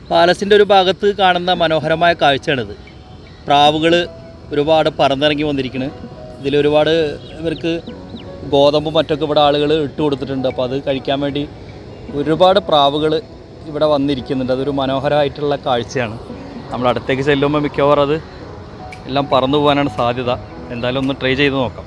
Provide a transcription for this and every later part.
പാലസിൻ്റെ ഒരു ഭാഗത്ത് കാണുന്ന മനോഹരമായ കാഴ്ചയാണിത് പ്രാവുകൾ ഒരുപാട് പറന്നിറങ്ങി വന്നിരിക്കുന്നു ഇതിൽ ഒരുപാട് ഇവർക്ക് ഗോതമ്പും മറ്റൊക്കെ ഇവിടെ ആളുകൾ ഇട്ട് കൊടുത്തിട്ടുണ്ട് അപ്പോൾ അത് കഴിക്കാൻ വേണ്ടി ഒരുപാട് പ്രാവുകൾ ഇവിടെ വന്നിരിക്കുന്നുണ്ട് അതൊരു മനോഹരമായിട്ടുള്ള കാഴ്ചയാണ് നമ്മൾ അടുത്തേക്ക് ചെല്ലുമ്പോൾ മിക്കവാറും അത് എല്ലാം പറന്നു പോകാനാണ് സാധ്യത എന്തായാലും ഒന്ന് ട്രൈ ചെയ്ത് നോക്കാം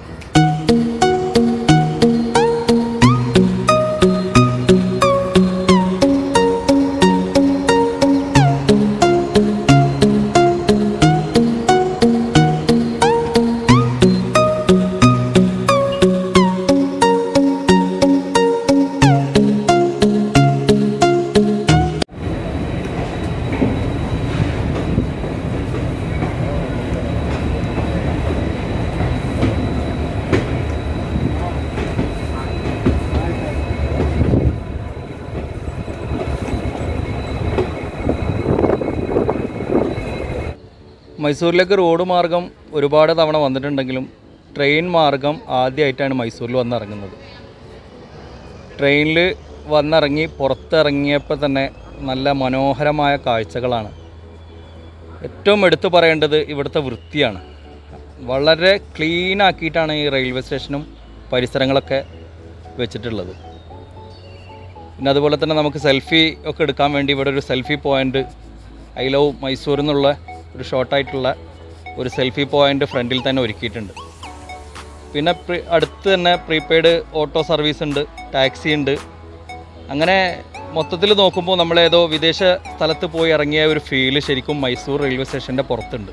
മൈസൂരിലേക്ക് റോഡ് മാർഗം ഒരുപാട് തവണ വന്നിട്ടുണ്ടെങ്കിലും ട്രെയിൻ മാർഗം ആദ്യമായിട്ടാണ് മൈസൂരിൽ വന്നിറങ്ങുന്നത് ട്രെയിനിൽ വന്നിറങ്ങി പുറത്തിറങ്ങിയപ്പോൾ തന്നെ നല്ല മനോഹരമായ കാഴ്ചകളാണ് ഏറ്റവും എടുത്തു പറയേണ്ടത് ഇവിടുത്തെ വൃത്തിയാണ് വളരെ ക്ലീൻ ആക്കിയിട്ടാണ് ഈ റെയിൽവേ സ്റ്റേഷനും പരിസരങ്ങളൊക്കെ വെച്ചിട്ടുള്ളത് പിന്നെ അതുപോലെ തന്നെ നമുക്ക് സെൽഫി ഒക്കെ എടുക്കാൻ വേണ്ടി ഇവിടെ ഒരു selfie point I love Mysore എന്നുള്ള ഒരു ഷോർട്ടായിട്ടുള്ള ഒരു സെൽഫി പോയിൻ്റ് ഫ്രണ്ടിൽ തന്നെ ഒരുക്കിയിട്ടുണ്ട് പിന്നെ പ്രി അടുത്ത് തന്നെ പ്രീപെയ്ഡ് ഓട്ടോ സർവീസ് ഉണ്ട് ടാക്സി ഉണ്ട് അങ്ങനെ മൊത്തത്തിൽ നോക്കുമ്പോൾ നമ്മൾ ഏതോ വിദേശ സ്ഥലത്ത് പോയി ഇറങ്ങിയ ഒരു ഫീല് ശരിക്കും മൈസൂർ റെയിൽവേ സ്റ്റേഷൻ്റെ പുറത്തുണ്ട്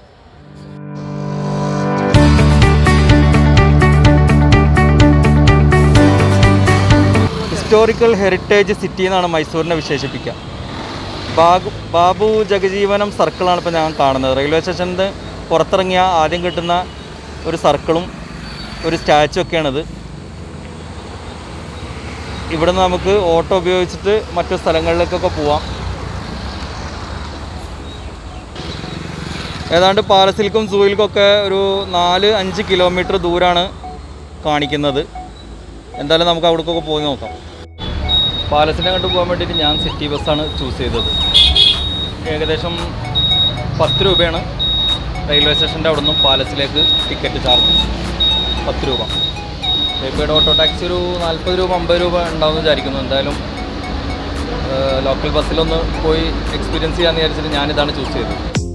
ഹിസ്റ്റോറിക്കൽ ഹെറിറ്റേജ് സിറ്റി എന്നാണ് മൈസൂരിനെ വിശേഷിപ്പിക്കുക ബാബു ബാബു ജഗജീവനം സർക്കിളാണ് ഇപ്പോൾ ഞാൻ കാണുന്നത് റെയിൽവേ സ്റ്റേഷനിൽ പുറത്തിറങ്ങിയ ആദ്യം കിട്ടുന്ന ഒരു സർക്കിളും ഒരു സ്റ്റാച്ചു ഒക്കെയാണിത് ഇവിടുന്ന് നമുക്ക് ഓട്ടോ ഉപയോഗിച്ചിട്ട് മറ്റു സ്ഥലങ്ങളിലേക്കൊക്കെ പോവാം ഏതാണ്ട് പാലസിൽക്കും സൂയിൽക്കൊക്കെ ഒരു നാല് അഞ്ച് കിലോമീറ്റർ ദൂരമാണ് കാണിക്കുന്നത് എന്തായാലും നമുക്ക് അവിടേക്കൊക്കെ പോയി നോക്കാം പാലസിനെ കണ്ടു പോകാൻ വേണ്ടിയിട്ട് ഞാൻ സിറ്റി ബസ്സാണ് ചൂസ് ചെയ്തത് ഏകദേശം പത്ത് രൂപയാണ് റെയിൽവേ സ്റ്റേഷൻ്റെ അവിടെ നിന്നും പാലസിലേക്ക് ടിക്കറ്റ് ചാർജ് പത്ത് രൂപ പ്രീപെയ്ഡ് ഓട്ടോ ടാക്സി ഒരു നാൽപ്പത് രൂപ അമ്പത് രൂപ ഉണ്ടാവുമെന്ന് വിചാരിക്കുന്നു എന്തായാലും ലോക്കൽ ബസ്സിലൊന്ന് പോയി എക്സ്പീരിയൻസ് ചെയ്യാമെന്ന് വിചാരിച്ചിട്ട് ഞാനിതാണ് ചൂസ് ചെയ്തത്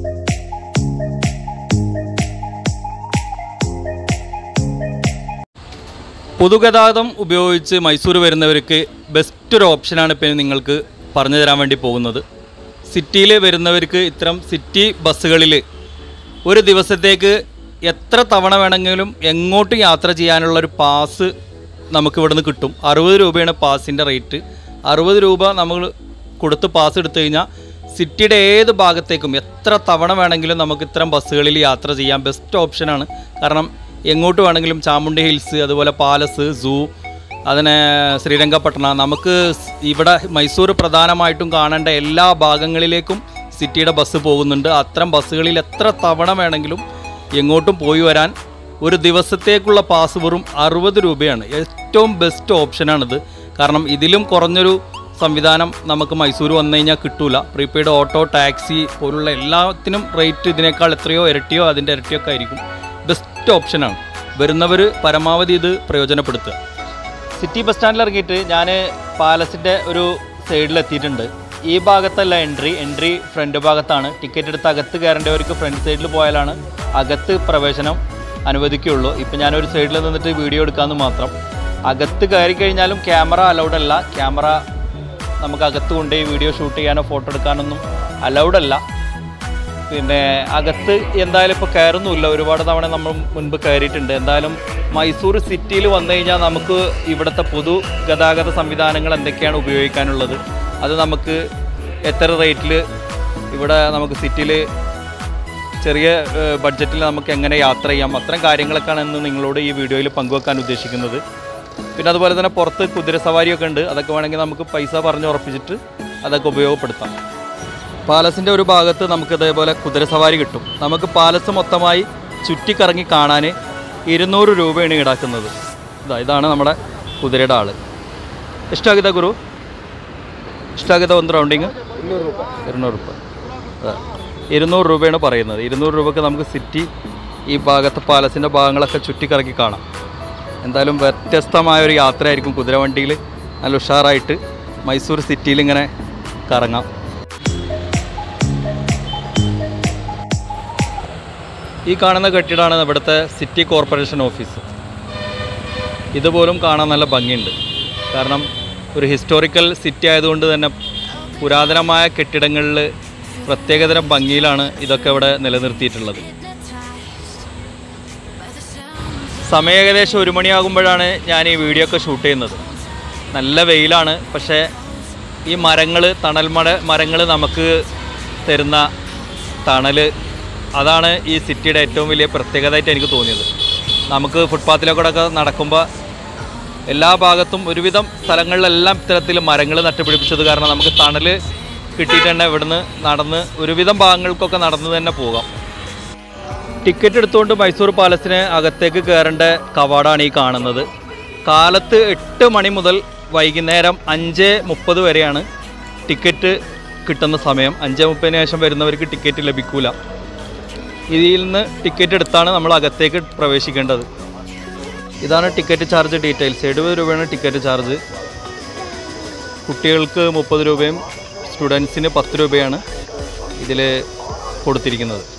പൊതുഗതാഗതം ഉപയോഗിച്ച് മൈസൂർ വരുന്നവർക്ക് ബെസ്റ്റ് ഒരു ഓപ്ഷനാണ് ഇപ്പോൾ നിങ്ങൾക്ക് പറഞ്ഞു തരാൻ വേണ്ടി പോകുന്നത് സിറ്റിയിൽ വരുന്നവർക്ക് ഇത്തരം സിറ്റി ബസ്സുകളിൽ ഒരു ദിവസത്തേക്ക് എത്ര തവണ വേണമെങ്കിലും എങ്ങോട്ടും യാത്ര ചെയ്യാനുള്ള ഒരു പാസ് നമുക്ക് ഇവിടുന്ന് കിട്ടും അറുപത് രൂപയാണ് പാസിൻ്റെ റേറ്റ് അറുപത് രൂപ നമ്മൾ കൊടുത്ത് പാസ് എടുത്തു കഴിഞ്ഞാൽ സിറ്റിയുടെ ഏത് ഭാഗത്തേക്കും എത്ര തവണ വേണമെങ്കിലും നമുക്ക് ഇത്തരം ബസ്സുകളിൽ യാത്ര ചെയ്യാം ബെസ്റ്റ് ഓപ്ഷനാണ് കാരണം എങ്ങോട്ട് വേണമെങ്കിലും ചാമുണ്ടി ഹിൽസ് അതുപോലെ പാലസ് സൂ അതിനെ ശ്രീരംഗപട്ടണ നമുക്ക് സ് ഇവിടെ മൈസൂർ പ്രധാനമായിട്ടും കാണേണ്ട എല്ലാ ഭാഗങ്ങളിലേക്കും സിറ്റിയുടെ ബസ് പോകുന്നുണ്ട് അത്തരം ബസ്സുകളിൽ എത്ര തവണ വേണമെങ്കിലും എങ്ങോട്ടും പോയി വരാൻ ഒരു ദിവസത്തേക്കുള്ള പാസ് വെറും അറുപത് രൂപയാണ് ഏറ്റവും ബെസ്റ്റ് ഓപ്ഷനാണിത് കാരണം ഇതിലും കുറഞ്ഞൊരു സംവിധാനം നമുക്ക് മൈസൂർ വന്നു കഴിഞ്ഞാൽ കിട്ടൂല പ്രീപെയ്ഡ് ഓട്ടോ ടാക്സി പോലുള്ള എല്ലാത്തിനും റേറ്റ് ഇതിനേക്കാൾ എത്രയോ ഇരട്ടിയോ അതിൻ്റെ ഇരട്ടിയോ ഒക്കെ ആയിരിക്കും ബെസ്റ്റ് ഓപ്ഷനാണ് വരുന്നവർ പരമാവധി ഇത് പ്രയോജനപ്പെടുത്തുക സിറ്റി ബസ് സ്റ്റാൻഡിൽ ഇറങ്ങിയിട്ട് ഞാൻ പാലസിൻ്റെ ഒരു സൈഡിൽ എത്തിയിട്ടുണ്ട് ഈ ഭാഗത്തല്ല എൻട്രി എൻട്രി ഫ്രണ്ട് ഭാഗത്താണ് ടിക്കറ്റ് എടുത്ത് അകത്ത് കയറേണ്ടവർക്ക് ഫ്രണ്ട് സൈഡിൽ പോയാലാണ് അകത്ത് പ്രവേശനം അനുവദിക്കുകയുള്ളൂ ഇപ്പം ഞാനൊരു സൈഡിൽ നിന്നിട്ട് വീഡിയോ എടുക്കാമെന്ന് മാത്രം അകത്ത് കയറി കഴിഞ്ഞാലും ക്യാമറ അലൗഡ് അല്ല ക്യാമറ നമുക്ക് അകത്ത് കൊണ്ടുപോയി വീഡിയോ ഷൂട്ട് ചെയ്യാനോ ഫോട്ടോ എടുക്കാനൊന്നും അലൗഡ് അല്ല പിന്നെ അകത്ത് എന്തായാലും ഇപ്പോൾ കയറുന്നുമില്ല ഒരുപാട് തവണ നമ്മൾ മുൻപ് കയറിയിട്ടുണ്ട് എന്തായാലും മൈസൂർ സിറ്റിയിൽ വന്നു കഴിഞ്ഞാൽ നമുക്ക് ഇവിടുത്തെ പൊതു ഗതാഗത സംവിധാനങ്ങൾ എന്തൊക്കെയാണ് ഉപയോഗിക്കാനുള്ളത് അത് നമുക്ക് എത്ര റേറ്റിൽ ഇവിടെ നമുക്ക് സിറ്റിയിൽ ചെറിയ ബഡ്ജറ്റിൽ നമുക്ക് എങ്ങനെ യാത്ര ചെയ്യാം അത്തരം കാര്യങ്ങളൊക്കെയാണ് ഇന്ന് നിങ്ങളോട് ഈ വീഡിയോയിൽ പങ്കുവെക്കാൻ ഉദ്ദേശിക്കുന്നത് പിന്നെ അതുപോലെ തന്നെ പുറത്ത് കുതിരസവാരിയൊക്കെ ഉണ്ട് അതൊക്കെ വേണമെങ്കിൽ നമുക്ക് പൈസ പറഞ്ഞ് ഉറപ്പിച്ചിട്ട് അതൊക്കെ ഉപയോഗപ്പെടുത്താം പാലസിൻ്റെ ഒരു ഭാഗത്ത് നമുക്ക് ഇതേപോലെ കുതിരസവാരി കിട്ടും നമുക്ക് പാലസ് മൊത്തമായി ചുറ്റിക്കറങ്ങി കാണാൻ ഇരുന്നൂറ് രൂപയാണ് ഈടാക്കുന്നത് ഇതാ ഇതാണ് നമ്മുടെ കുതിരയുടെ ആള് ഇഷ്ടമാക്കിയതാ ഗുരു ಎಷ್ಟಾಗುತ್ತೆ ಒಂದು റൗണ്ടിങ് ഇരുന്നൂറ് രൂപ അതെ. ഇരുന്നൂറ് രൂപയാണ് പറയുന്നത് ഇരുന്നൂറ് രൂപക്ക് നമുക്ക് സിറ്റി ഈ ഭാഗത്തെ പാലസിൻ്റെ ഭാഗങ്ങളൊക്കെ ചുറ്റിക്കറക്കി കാണാം എന്തായാലും വ്യത്യസ്തമായ ഒരു യാത്രയായിരിക്കും കുതിരവണ്ടിയിൽ നല്ല ഉഷാറായിട്ട് മൈസൂർ സിറ്റിയിൽ ഇങ്ങനെ കറങ്ങാം ഈ കാണുന്ന കെട്ടിടമാണ് ഇവിടുത്തെ സിറ്റി കോർപ്പറേഷൻ ഓഫീസ് ഇതുപോലും കാണാൻ നല്ല ഭംഗിയുണ്ട് കാരണം ഒരു ഹിസ്റ്റോറിക്കൽ സിറ്റി ആയതുകൊണ്ട് തന്നെ പുരാതനമായ കെട്ടിടങ്ങളിൽ പ്രത്യേകതരം ഭംഗിയിലാണ് ഇതൊക്കെ ഇവിടെ നിലനിർത്തിയിട്ടുള്ളത് സമയം ഏകദേശം ഒരു മണിയാകുമ്പോഴാണ് ഞാൻ ഈ വീഡിയോ ഒക്കെ ഷൂട്ട് ചെയ്യുന്നത് നല്ല വെയിലാണ് പക്ഷേ ഈ മരങ്ങൾ തണൽ മര മരങ്ങൾ നമുക്ക് തരുന്ന തണൽ അതാണ് ഈ സിറ്റിയുടെ ഏറ്റവും വലിയ പ്രത്യേകതയായിട്ട് എനിക്ക് തോന്നിയത് നമുക്ക് ഫുട്പാത്തിലൂടെ ഒക്കെ നടക്കുമ്പോൾ എല്ലാ ഭാഗത്തും ഒരുവിധം സ്ഥലങ്ങളിലെല്ലാം ഇത്തരത്തിൽ മരങ്ങൾ നട്ടുപിടിപ്പിച്ചത് കാരണം നമുക്ക് തണൽ കിട്ടിയിട്ട് തന്നെ ഇവിടുന്ന് നടന്ന് ഒരുവിധം ഭാഗങ്ങൾക്കൊക്കെ നടന്ന് തന്നെ പോകാം ടിക്കറ്റ് എടുത്തുകൊണ്ട് മൈസൂർ പാലസിന് അകത്തേക്ക് കയറേണ്ട കവാടാണ് ഈ കാണുന്നത് കാലത്ത് എട്ട് മണി മുതൽ വൈകുന്നേരം അഞ്ച് മുപ്പത് വരെയാണ് ടിക്കറ്റ് കിട്ടുന്ന സമയം അഞ്ച് മുപ്പതിന് ശേഷം വരുന്നവർക്ക് ടിക്കറ്റ് ലഭിക്കൂല ഇതിൽ നിന്ന് ടിക്കറ്റ് എടുത്താണ് നമ്മൾ അകത്തേക്ക് പ്രവേശിക്കേണ്ടത് ഇതാണ് ടിക്കറ്റ് ചാർജ് ഡീറ്റെയിൽസ് എഴുപത് രൂപയാണ് ടിക്കറ്റ് ചാർജ് കുട്ടികൾക്ക് മുപ്പത് രൂപയും സ്റ്റുഡൻസിന് പത്ത് രൂപയാണ് ഇതിൽ കൊടുത്തിരിക്കുന്നത്